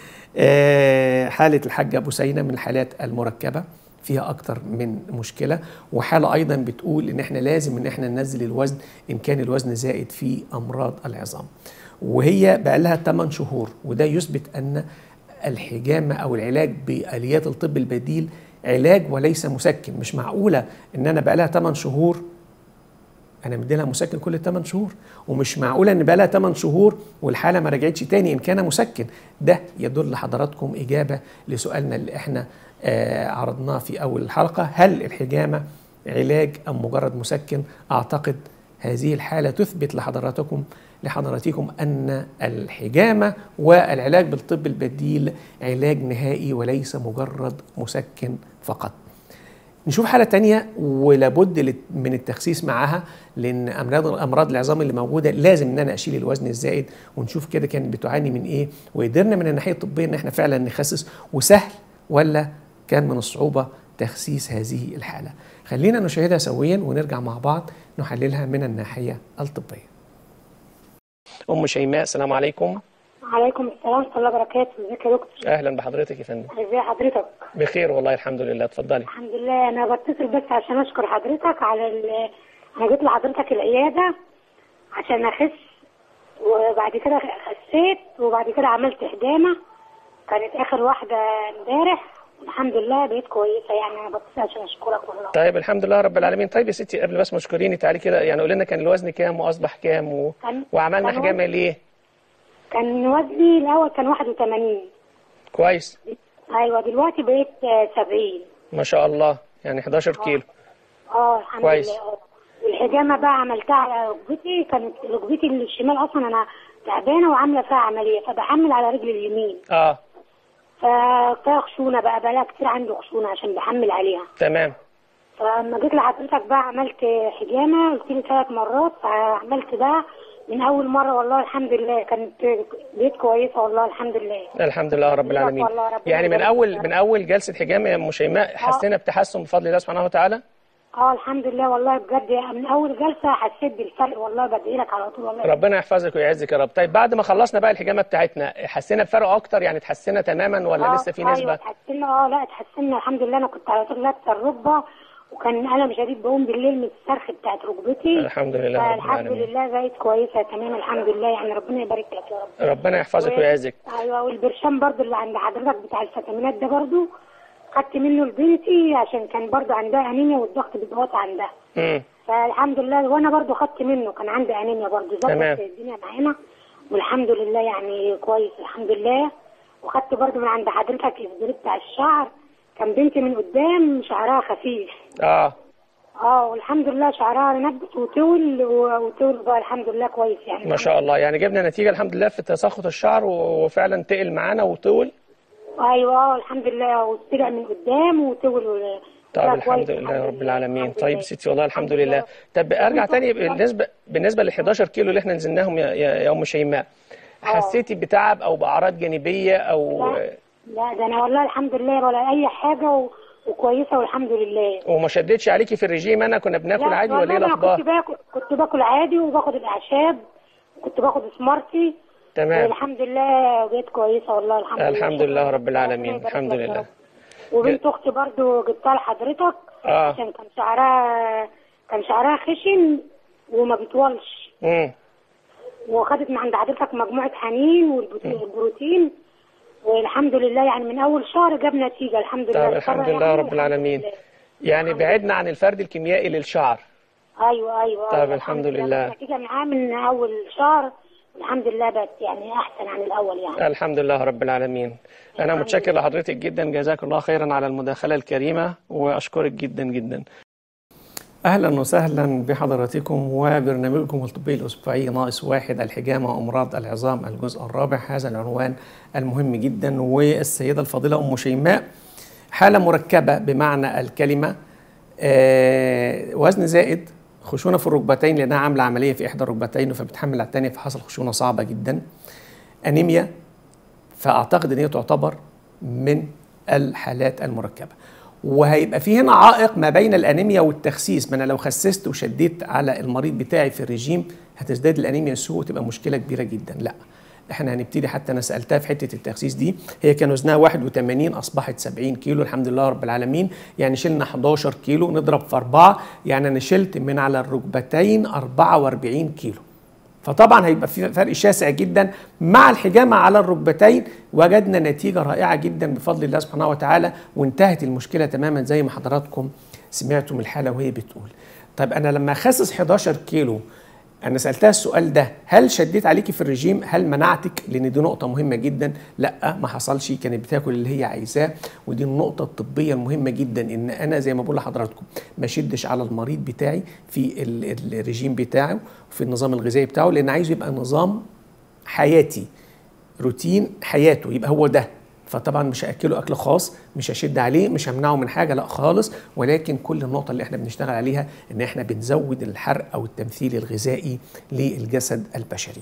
آه، حاله الحاج ابو سينا من الحالات المركبه فيها اكتر من مشكله وحاله ايضا بتقول ان احنا لازم ان احنا ننزل الوزن ان كان الوزن زائد في امراض العظام وهي بقى لها 8 شهور وده يثبت ان الحجامه او العلاج باليات الطب البديل علاج وليس مسكن مش معقوله ان انا بقى لها 8 شهور انا مدي لها مسكن كل 8 شهور ومش معقوله ان بقى لها 8 شهور والحاله ما رجعتش تاني ان كان مسكن ده يدل لحضراتكم اجابه لسؤالنا اللي احنا آه عرضناه في اول الحلقه هل الحجامه علاج ام مجرد مسكن اعتقد هذه الحاله تثبت لحضراتكم لحضراتكم ان الحجامه والعلاج بالطب البديل علاج نهائي وليس مجرد مسكن فقط نشوف حالة تانية ولابد لت- من التخسيس معاها لأن أمراض أمراض العظام اللي موجودة لازم إن أنا أشيل الوزن الزائد ونشوف كده كانت بتعاني من إيه وقدرنا من الناحية الطبية إن إحنا فعلا نخسس وسهل ولا كان من الصعوبة تخسيس هذه الحالة خلينا نشاهدها سويا ونرجع مع بعض نحللها من الناحية الطبية أم شيماء السلام عليكم عليكم السلام ورحمة الله وبركاته ازيك يا دكتور أهلا بحضرتك يا فندم ازي حضرتك بخير والله الحمد لله اتفضلي الحمد لله انا بتصل بس عشان اشكر حضرتك على ال... انا جيت لحضرتك العيادة عشان اخس وبعد كده خسيت وبعد كده عملت حجامة كانت اخر واحدة امبارح الحمد لله بقيت كويسة يعني انا بتصل عشان اشكرك والله طيب الحمد لله رب العالمين طيب يا ستي قبل بس ما تشكريني تعالي كده يعني قولي لنا كان الوزن كام واصبح كام و... كان- وعملنا كان حجامه وزن- ليه كان وزني الاول كان 81 كويس ايوه دلوقتي بقيت آه، 70 ما شاء الله يعني 11 كيلو اه الحمد كويس. لله اه والحجامه بقى عملتها على ركبتي كانت ركبتي الشمال اصلا انا تعبانه وعامله فيها عمليه فبحمل على رجلي اليمين اه ففيها خشونه بقى بقى لها كتير عندي خشونه عشان بحمل عليها تمام فلما جيت لحضرتك بقى عملت حجامه قلت لي ثلاث مرات فعملت بقى من اول مره والله الحمد لله كانت بقيت كويسه والله الحمد لله الحمد لله رب العالمين والله ربنا يعني من يبارك اول فيك. من اول جلسه حجامه يا ام شيماء حسينا بتحسن بفضل الله سبحانه وتعالى اه الحمد لله والله بجد من اول جلسه حسيت بالفرق والله بدعي لك على طول والله ربنا يحفظك ويعزك يا رب طيب بعد ما خلصنا بقى الحجامه بتاعتنا حسينا بفرق اكتر يعني اتحسنا تماما ولا آه، لسه في ايوه نسبه اتحسنا اه لا اتحسنا الحمد لله انا كنت على طول لابسه الركبه وكان الم شديد بقوم بالليل من الصرخ بتاعت ركبتي الحمد لله رب الحمد العالمين لله بقيت كويسه تمام الحمد لله يعني ربنا يبارك لك يا رب ربنا يحفظك و- ويعزك ايوه والبرشام برضو اللي عند حضرتك بتاع الفيتامينات ده برضو خدت منه لبنتي عشان كان برضو عندها انيميا والضغط بيتواطى عندها امم فالحمد لله وانا برضو خدت منه كان عندي انيميا برضو تمام. ظبط الدنيا معانا والحمد لله يعني كويس الحمد لله وخدت برضو من عند حضرتك الاسبري بتاع الشعر كان بنتي من قدام شعرها خفيف اه اه والحمد لله شعرها نبت وطول و- وطول بقى الحمد لله كويس يعني ما شاء الله يعني جبنا نتيجه الحمد لله في تساقط الشعر و- وفعلا تقل معانا وطول ايوه اه الحمد لله وطلع من قدام وطول و- طيب طلع الحمد كويس لله رب العالمين الحمد طيب لله. ستي والله الحمد لله طب ارجع تاني بالنسبه بالنسبه لل 11 كيلو اللي احنا نزلناهم يا, يا, يا ام شيماء حسيتي بتعب او باعراض جانبيه او لا لا ده انا والله الحمد لله ولا اي حاجه و... وكويسه والحمد لله وما شدتش عليكي في الرجيم انا كنا بناكل لا عادي والله ولا ايه انا الاخبار كنت باكل كنت باكل عادي وباخد الاعشاب كنت باخد سمارتي تمام والحمد لله بقيت كويسه والله الحمد لله الحمد لله رب العالمين ربنا يبارك الحمد لك يا لله رب. وبنت اختي برضو جبتها لحضرتك اه عشان كان شعرها كان شعرها خشن وما بيطولش امم وخدت من عند حضرتك مجموعه حنين والبروتين والبروتين والحمد لله يعني من اول شهر جاب نتيجه الحمد لله طب الحمد لله رب العالمين يعني بعدنا عن الفرد الكيميائي للشعر ايوه ايوه طب أيوة. الحمد لله. النتيجه معاه من اول شهر الحمد لله بقت يعني احسن عن الاول يعني الحمد لله رب العالمين أنا متشكر لحضرتك جدا جزاك الله خيرا على المداخلة الكريمة وأشكرك جدا جدا أهلا وسهلا بحضراتكم وبرنامجكم الطبي الأسبوعي ناقص واحد الحجامة وأمراض العظام الجزء الرابع هذا العنوان المهم جدا والسيدة الفاضلة أم شيماء حالة مركبة بمعنى الكلمة آه، وزن زائد خشونة في الركبتين لأنها عاملة عملية في إحدى الركبتين فبتحمل على الثانية فحصل خشونة صعبة جدا أنيميا فأعتقد أن هي تعتبر من الحالات المركبة وهيبقى في هنا عائق ما بين الانيميا والتخسيس ما انا لو خسست وشديت على المريض بتاعي في الرجيم هتزداد الانيميا سوء وتبقى مشكله كبيره جدا لا احنا هنبتدي حتى انا سالتها في حته التخسيس دي هي كان وزنها 81 اصبحت 70 كيلو الحمد لله رب العالمين يعني شلنا 11 كيلو نضرب في اربعه يعني انا شلت من على الركبتين 44 كيلو فطبعا هيبقى في فرق شاسع جدا مع الحجامه على الركبتين وجدنا نتيجه رائعه جدا بفضل الله سبحانه وتعالى وانتهت المشكله تماما زي ما حضراتكم سمعتم الحاله وهي بتقول طيب انا لما اخسس 11 كيلو انا سالتها السؤال ده هل شديت عليكي في الرجيم هل منعتك لان دي نقطه مهمه جدا لا ما حصلش كانت بتاكل اللي هي عايزاه ودي النقطه الطبيه المهمه جدا ان انا زي ما بقول لحضراتكم ما شدش على المريض بتاعي في ال- ال- الرجيم بتاعه وفي النظام الغذائي بتاعه لان عايزه يبقى نظام حياتي روتين حياته يبقى هو ده فطبعا مش هاكله اكل خاص مش هشد عليه مش همنعه من حاجه لا خالص ولكن كل النقطه اللي احنا بنشتغل عليها ان احنا بنزود الحرق او التمثيل الغذائي للجسد البشري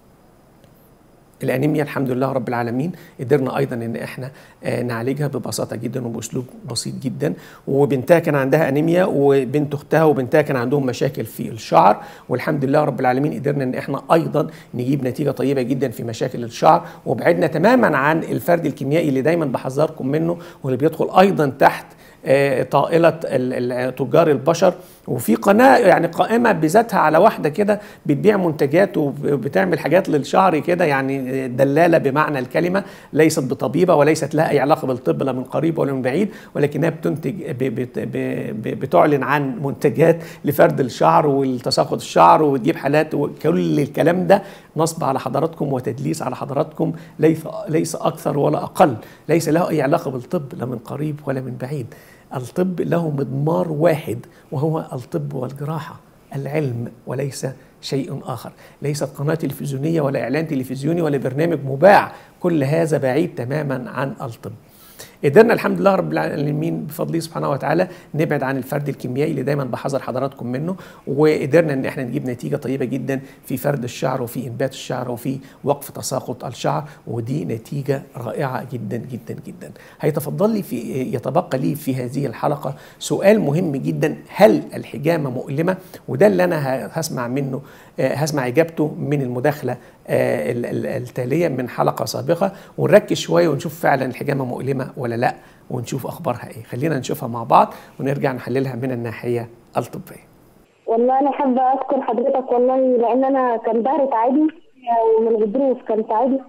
الانيميا الحمد لله رب العالمين قدرنا ايضا ان احنا آه، نعالجها ببساطه جدا وباسلوب بسيط جدا وبنتها كان عندها انيميا وبنت اختها وبنتها كان عندهم مشاكل في الشعر والحمد لله رب العالمين قدرنا ان احنا ايضا نجيب نتيجه طيبه جدا في مشاكل الشعر وبعدنا تماما عن الفرد الكيميائي اللي دايما بحذركم منه واللي بيدخل ايضا تحت آه، طائلة ال- ال- تجار البشر وفي قناة يعني قائمة بذاتها على واحدة كده بتبيع منتجات وبتعمل حاجات للشعر كده يعني دلالة بمعنى الكلمة ليست بطبيبة وليست لها أي علاقة بالطب لا من قريب ولا من بعيد ولكنها بتنتج ب- بت- ب- ب- بتعلن عن منتجات لفرد الشعر والتساقط الشعر وتجيب حالات وكل الكلام ده نصب على حضراتكم وتدليس على حضراتكم ليس ليس أكثر ولا أقل ليس له أي علاقة بالطب لا من قريب ولا من بعيد الطب له مضمار واحد وهو الطب والجراحة العلم وليس شيء آخر ليست قناة تلفزيونية ولا إعلان تلفزيوني ولا برنامج مباع كل هذا بعيد تماما عن الطب قدرنا الحمد لله رب العالمين بفضله سبحانه وتعالى نبعد عن الفرد الكيميائي اللي دايما بحذر حضراتكم منه وقدرنا ان احنا نجيب نتيجه طيبه جدا في فرد الشعر وفي انبات الشعر وفي وقف تساقط الشعر ودي نتيجه رائعه جدا جدا جدا هيتفضل لي في يتبقى لي في هذه الحلقه سؤال مهم جدا هل الحجامه مؤلمه وده اللي انا ه- هسمع منه آه، هسمع اجابته من المداخله آه، ال- ال- التاليه من حلقه سابقه ونركز شويه ونشوف فعلا الحجامه مؤلمه ولا لا ونشوف اخبارها ايه خلينا نشوفها مع بعض ونرجع نحللها من الناحيه الطبيه والله انا حابه اشكر حضرتك والله لان انا كان ظهري تعبني ومن الغضروف كان تعبني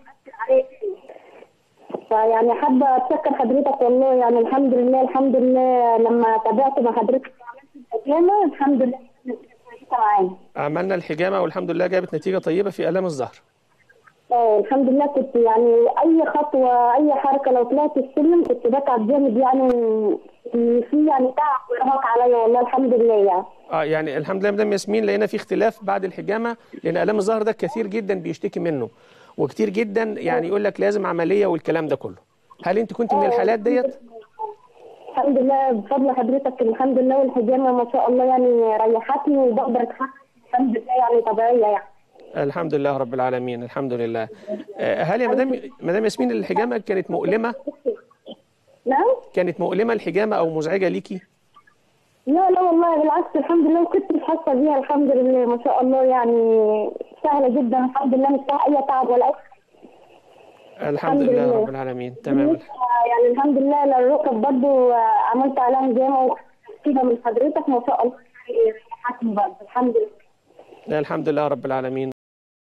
فيعني حابه اتشكر حضرتك والله يعني الحمد لله الحمد لله لما تابعت مع حضرتك وعملت الترجمه الحمد لله كانت كويسه معايا عملنا الحجامه والحمد لله جابت نتيجه طيبه في الام الظهر اه الحمد لله كنت يعني اي خطوه اي حركه لو طلعت السلم كنت بتعب جامد يعني في يعني تعب وارهاق عليا والله الحمد لله يعني اه يعني الحمد لله مدام ياسمين لقينا في اختلاف بعد الحجامه لان الام الظهر ده كثير جدا بيشتكي منه وكتير جدا يعني يقول لك لازم عمليه والكلام ده كله هل انت كنت من الحالات ديت الحمد لله بفضل حضرتك الحمد لله والحجامه ما شاء الله يعني ريحتني وبقدر اتحرك الحمد لله يعني طبيعيه يعني الحمد لله رب العالمين الحمد لله آه، هل يا مدام مدام ياسمين الحجامه كانت مؤلمه نعم كانت مؤلمه الحجامه او مزعجه ليكي لا لا والله بالعكس الحمد لله وكنت مش حاسه بيها الحمد لله ما شاء الله يعني سهله جدا الحمد لله مش فيها اي تعب ولا اي الحمد الحمد لله لله. رب العالمين تمام يعني الحمد لله الركب برضه عملت عليها هجامه وكده من حضرتك ما شاء الله يعني ريحتني برضه الحمد لله لا الحمد لله رب العالمين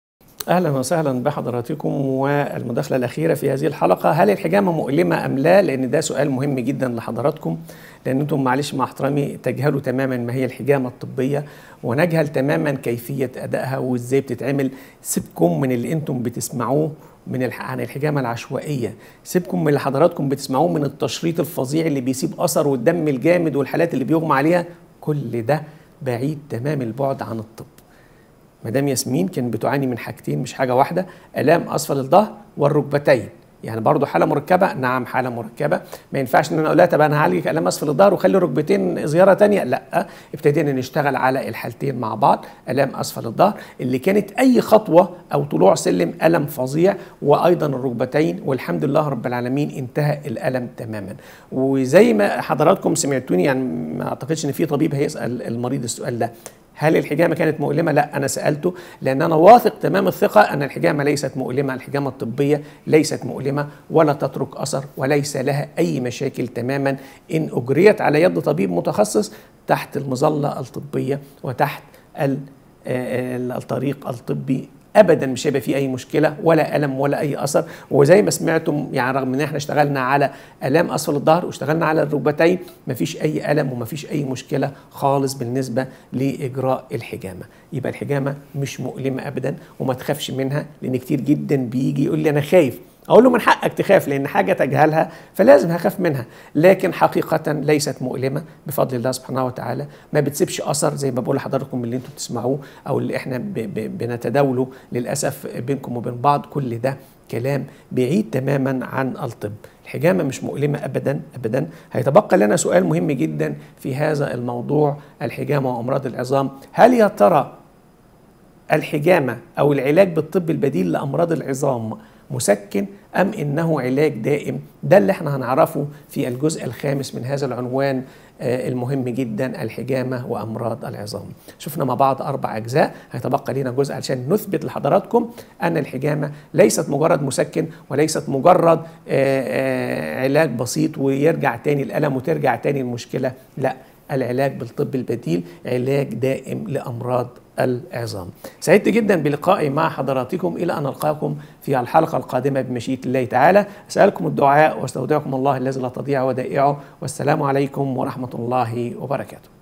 اهلا وسهلا بحضراتكم والمداخله الاخيره في هذه الحلقه هل الحجامه مؤلمه ام لا لان ده سؤال مهم جدا لحضراتكم لان انتم معلش مع احترامي تجهلوا تماما ما هي الحجامه الطبيه ونجهل تماما كيفيه ادائها وازاي بتتعمل سيبكم من اللي انتم بتسمعوه من الح... عن الحجامه العشوائيه سيبكم من اللي حضراتكم بتسمعوه من التشريط الفظيع اللي بيسيب اثر والدم الجامد والحالات اللي بيغمى عليها كل ده بعيد تمام البعد عن الطب مدام ياسمين كانت بتعاني من حاجتين مش حاجه واحده الام اسفل الظهر والركبتين يعني برضه حاله مركبه نعم حاله مركبه ما ينفعش ان انا اقول لها طب انا هعالجك الام اسفل الظهر وخلي الركبتين زياره تانية لا ابتدينا نشتغل على الحالتين مع بعض الام اسفل الظهر اللي كانت اي خطوه او طلوع سلم الم فظيع وايضا الركبتين والحمد لله رب العالمين انتهى الالم تماما وزي ما حضراتكم سمعتوني يعني ما اعتقدش ان في طبيب هيسال المريض السؤال ده هل الحجامه كانت مؤلمه؟ لا انا سالته لان انا واثق تمام الثقه ان الحجامه ليست مؤلمه، الحجامه الطبيه ليست مؤلمه ولا تترك اثر وليس لها اي مشاكل تماما ان اجريت على يد طبيب متخصص تحت المظله الطبيه وتحت الطريق الطبي ابدا مش هيبقى فيه اي مشكله ولا الم ولا اي اثر وزي ما سمعتم يعني رغم ان احنا اشتغلنا على الام اسفل الظهر واشتغلنا على الركبتين مفيش اي الم ومفيش اي مشكله خالص بالنسبه لاجراء الحجامه يبقى الحجامه مش مؤلمه ابدا وما تخافش منها لان كتير جدا بيجي يقول لي انا خايف اقول له من حقك تخاف لان حاجه تجهلها فلازم هخاف منها لكن حقيقه ليست مؤلمه بفضل الله سبحانه وتعالى ما بتسيبش اثر زي ما بقول لحضراتكم اللي انتم بتسمعوه او اللي احنا ب ب بنتداوله للاسف بينكم وبين بعض كل ده كلام بعيد تماما عن الطب الحجامة مش مؤلمة أبدا أبدا هيتبقى لنا سؤال مهم جدا في هذا الموضوع الحجامة وأمراض العظام هل يا ترى الحجامة أو العلاج بالطب البديل لأمراض العظام مسكن أم إنه علاج دائم ده اللي احنا هنعرفه في الجزء الخامس من هذا العنوان المهم جدا الحجامة وأمراض العظام شفنا مع بعض أربع أجزاء هيتبقى لنا جزء علشان نثبت لحضراتكم أن الحجامة ليست مجرد مسكن وليست مجرد علاج بسيط ويرجع تاني الألم وترجع تاني المشكلة لا العلاج بالطب البديل علاج دائم لأمراض العظام سعدت جدا بلقائي مع حضراتكم إلى أن ألقاكم في الحلقة القادمة بمشيئة الله تعالى أسألكم الدعاء واستودعكم الله الذي لا تضيع ودائعه والسلام عليكم ورحمة الله وبركاته